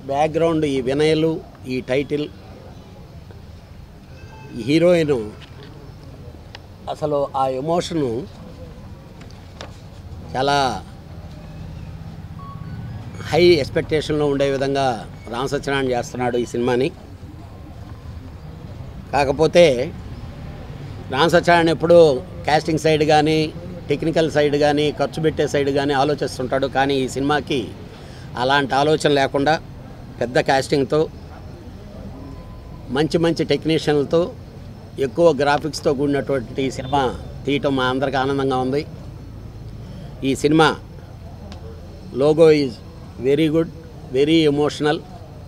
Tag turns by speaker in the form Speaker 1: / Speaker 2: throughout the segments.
Speaker 1: background ఈ వినయలు ఈ title ఈ హీరోయిన్ అసలు ఆ ఎమోషను చాలా హై ఎక్స్పెక్టేషన్లో ఉండే విధంగా రామ్ సత్యనారాయణ చేస్తున్నాడు ఈ సినిమాని కాకపోతే రామ్ సత్యనారాయణ ఎప్పుడు కాస్టింగ్ సైడ్ కానీ టెక్నికల్ సైడ్ కానీ ఖర్చు పెట్టే సైడ్ కానీ ఆలోచిస్తుంటాడు కానీ ఈ సినిమాకి అలాంటి ఆలోచన లేకుండా పెద్ద కాస్టింగ్తో మంచి మంచి టెక్నీషియన్లతో ఎక్కువ గ్రాఫిక్స్తో కూడినటువంటి ఈ సినిమా తీయటం మా అందరికి ఆనందంగా ఉంది ఈ cinema logo is very good very emotional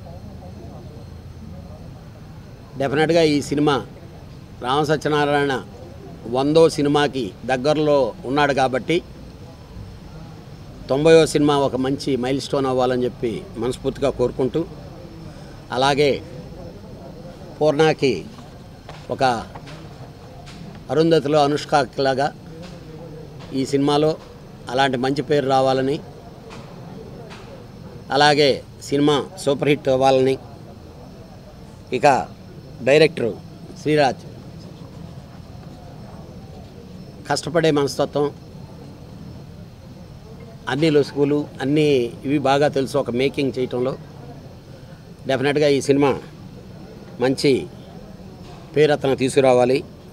Speaker 1: డెఫినెట్గా ఈ సినిమా రామ సత్యనారాయణ వందో సినిమాకి దగ్గరలో ఉన్నాడు కాబట్టి తొంభయో సినిమా ఒక మంచి మైల్ స్టోన్ అవ్వాలని చెప్పి మనస్ఫూర్తిగా కోరుకుంటూ అలాగే పూర్ణాకి ఒక అరుంధతిలో అనుష్కలాగా ఈ సినిమాలో అలాంటి మంచి పేరు రావాలని అలాగే సినిమా సూపర్ హిట్ అవ్వాలని ఇక డైరెక్టరు శ్రీరాజ్ కష్టపడే మనస్తత్వం అన్ని లొసుగులు అన్నీ ఇవి బాగా తెలుసు ఒక మేకింగ్ చేయటంలో డెఫినెట్గా ఈ సినిమా మంచి పేరు అతను తీసుకురావాలి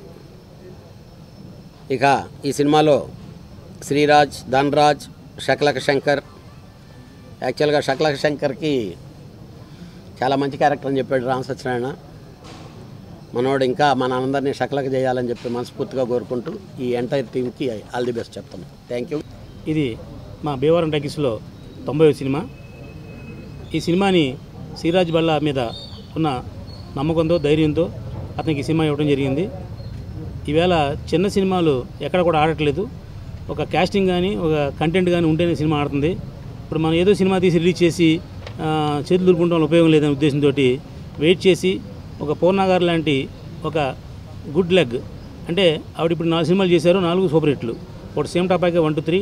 Speaker 1: ఇక ఈ సినిమాలో శ్రీరాజ్ ధనరాజ్ శకలక శంకర్ యాక్చువల్గా శకలక శంకర్కి చాలా మంచి క్యారెక్టర్ అని చెప్పాడు రామ సత్యనారాయణ మనోడు ఇంకా మన అందరినీ శకలక చేయాలని చెప్పి మనస్ఫూర్తిగా కోరుకుంటూ ఈ ఎంటైర్ టీంకి ఆల్ ది బెస్ట్ చెప్తాను థ్యాంక్ యూ
Speaker 2: ఇది మా భీమవరం టాకీస్లో తొంభై సినిమా ఈ సినిమాని శ్రీరాజ్ బళ్ళ మీద ఉన్న నమ్మకంతో ధైర్యంతో అతనికి ఈ సినిమా ఇవ్వడం జరిగింది ఈవేళ చిన్న సినిమాలు ఎక్కడ కూడా ఆడట్లేదు ఒక కాస్టింగ్ కానీ ఒక కంటెంట్ కానీ ఉంటేనే సినిమా ఆడుతుంది ఇప్పుడు మనం ఏదో సినిమా తీసి రిలీజ్ చేసి ఆ, చేతులు దులుపుకుంటాం వల్ల ఉపయోగం లేదనే ఉద్దేశంతో వెయిట్ చేసి ఒక పూర్ణ గారు లాంటి ఒక గుడ్ లెగ్ అంటే ఆవిడ ఇప్పుడు నాలుగు సినిమాలు చేశారు నాలుగు సూపర్ హిట్లు ఒకటి సేమ్ టాపాకే వన్ టూ త్రీ